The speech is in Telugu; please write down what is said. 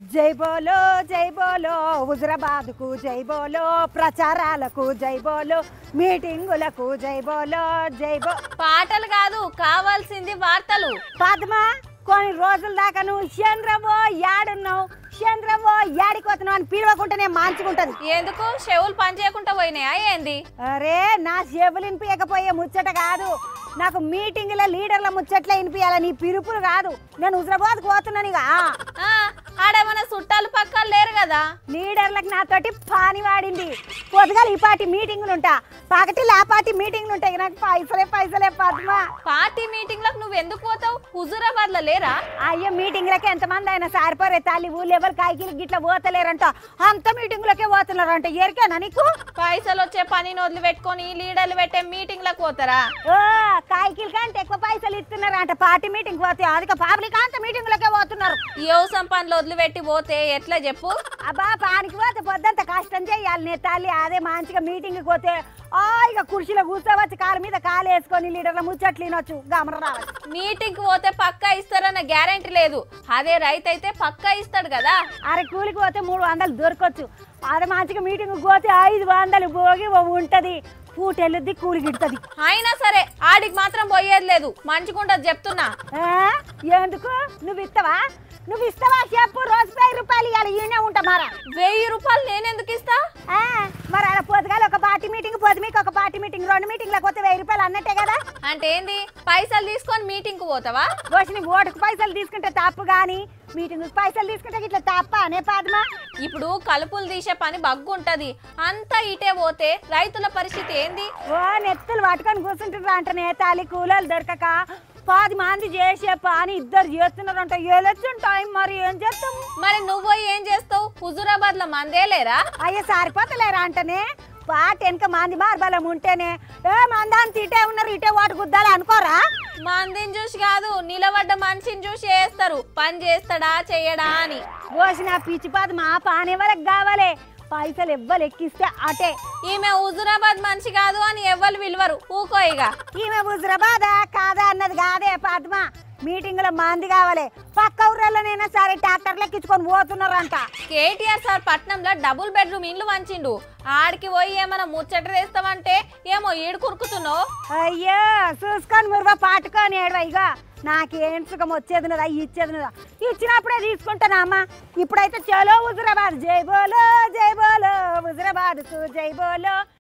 జై బోలో జై బోలో హుజరాబాద్కు జై బోలో ప్రచారాలకు జై బోలో మీటింగులకు జై బోలో జై బో పాటలు కాదు కావాల్సింది వార్తలు పద్మ కొన్ని రోజుల దాకా నువ్వు చంద్రబో యాడున్నావు చంద్రబో యాడిపోతున్నావు అని పీడవకుంటేనే మంచుకుంటది ఎందుకు చెవులు పని చేయకుండా పోయినాయా ఏంది అరే నా చెవులు వినిపించకపోయే ముచ్చట కాదు నాకు మీటింగ్ల లీడర్ల ముచ్చట్లే వినిపించాల నీ పిలుపులు కాదు నేను హుజరాబాద్కు పోతున్నాను ఇక ఆ. ఆ, ఆడేమన్నా చుట్టాలు పక్కలు లేరు కదా లీడర్లకు నాతోటి పాని వాడింది పొద్దుగాల ఈ పార్టీ మీటింగులు ఉంటా పగటిలో ఆ పార్టీ మీటింగులు ఉంటాయి నాకు పైసలే పైసలే పద్మ పార్టీ మీటింగ్లకు నువ్వు ఎందుకు పోతావు హుజూరాబాద్ లో లేరా అయ్యో మీటింగ్లకి ఎంతమంది అయినా సారిపోరే తల్లి ఊళ్ళు ఎవరు కాయకిలు గిట్ల పోతలేరంట అంత మీటింగులకే పోతున్నారంట ఎరికేనా నీకు పైసలు వచ్చే పని వదిలి పెట్టుకొని లీడర్లు పెట్టే మీటింగ్లకు పోతారా ఓ కాయకిల కంటే ఎక్కువ పైసలు ఇస్తున్నారంట పార్టీ మీటింగ్ పోతే అధిక పబ్లిక్ అంత మీటింగులకే పోతున్నారు ఈ వ్యవసాయం పనులు వదిలిపెట్టి పోతే ఎట్లా చెప్పు అబ్బా పానికి పోతే పొద్దంత కష్టం చేయాలి నే తల్లి అదే మంచిగా మీటింగ్కి పోతే ఆ ఇక కుర్చీలో కూర్చోవచ్చు కాలు మీద కాలు వేసుకొని లీడర్ల ముచ్చట్లు వినొచ్చు గమన రావచ్చు మీటింగ్ కి పోతే పక్కా ఇస్తారన్న గ్యారెంటీ లేదు అదే రైతు అయితే పక్కా ఇస్తాడు కదా అరే కూలికి పోతే మూడు వందలు దొరకవచ్చు అదే మంచిగా మీటింగ్ పోతే ఐదు వందలు భోగి ఉంటది పూట వెళ్ళుద్ది కూలి గిడుతుంది అయినా సరే ఆడికి మాత్రం పోయేది లేదు మంచిగుండదు చెప్తున్నా ఎందుకు నువ్వు ఇస్తావా నువ్వు ఇస్తావా చెప్పు రోజు వెయ్యి రూపాయలు ఇవ్వాలి ఈయనే ఉంటా మరా వెయ్యి రూపాయలు నేనెందుకు ఇస్తా ఆ, మరి అలా పొద్దుగాల ఒక పార్టీ మీటింగ్ పొద్దుమీకి ఒక పార్టీ మీటింగ్ రెండు మీటింగ్లకు పోతే వెయ్యి రూపాయలు అన్నట్టే కదా అంటే ఏంది పైసలు తీసుకొని మీటింగ్ కు పోతావా వచ్చి నీ ఓటుకు పైసలు తీసుకుంటే తప్పు కానీ మీటింగ్ పైసలు తీసుకుంటే ఇట్లా తప్ప అనే పాదమా ఇప్పుడు కలుపులు తీసే పని బగ్గుంటది అంతా ఇటే పోతే రైతుల పరిస్థితి ఏంది ఓ నెత్తులు పట్టుకొని కూర్చుంటున్నారు అంట నేతాలి కూలీలు దొరకక పది మంది చేసే పని ఇద్దరు చేస్తున్నారంట ఎలక్షన్ టైం మరి ఏం చేస్తాం మరి నువ్వు ఏం చేస్తావు హుజూరాబాద్ లో మందే లేరా అయ్యో సరిపోతలేరా అంటనే పాట వెనక మంది మార్బలం ఉంటేనే ఏ మందాన్ని ఇటే ఉన్నారు ఇటే ఓటు గుద్దాలి అనుకోరా మందిని చూసి కాదు నిలబడ్డ మనిషిని చూసి వేస్తారు పని చేస్తాడా చెయ్యడా అని పోసిన పిచ్చి పాద మా పానే వరకు కావాలి పైసలు ఎవ్వరు ఎక్కిస్తే అటే ఈమె హుజూరాబాద్ మనిషి కాదు అని ఎవ్వరు విలువరు ఊకో ఇక ఈమె హుజరాబాదా కాదా అన్నది కాదే పద్మ మీటింగ్ లో మంది కావాలి పక్క ఊర్లలోనైనా సరే ట్రాక్టర్లు ఎక్కించుకొని పోతున్నారంట కేటీఆర్ సార్ పట్నంలో డబుల్ బెడ్రూమ్ ఇండ్లు వంచిండు ఆడికి పోయి ఏమైనా ముచ్చట వేస్తామంటే ఏమో ఈడు కురుకుతున్నావు అయ్యో చూసుకొని మురువ పాటుకొని ఏడవ ఇక నాకేం సుఖం వచ్చేది ఉన్నదా ఇచ్చేది ఉన్నదా ఇచ్చినప్పుడే తీసుకుంటానా అమ్మ ఇప్పుడైతే చలో హుజరాబాద్ జై బోలో జై బోలో హుజరాబాద్కు జై బోలో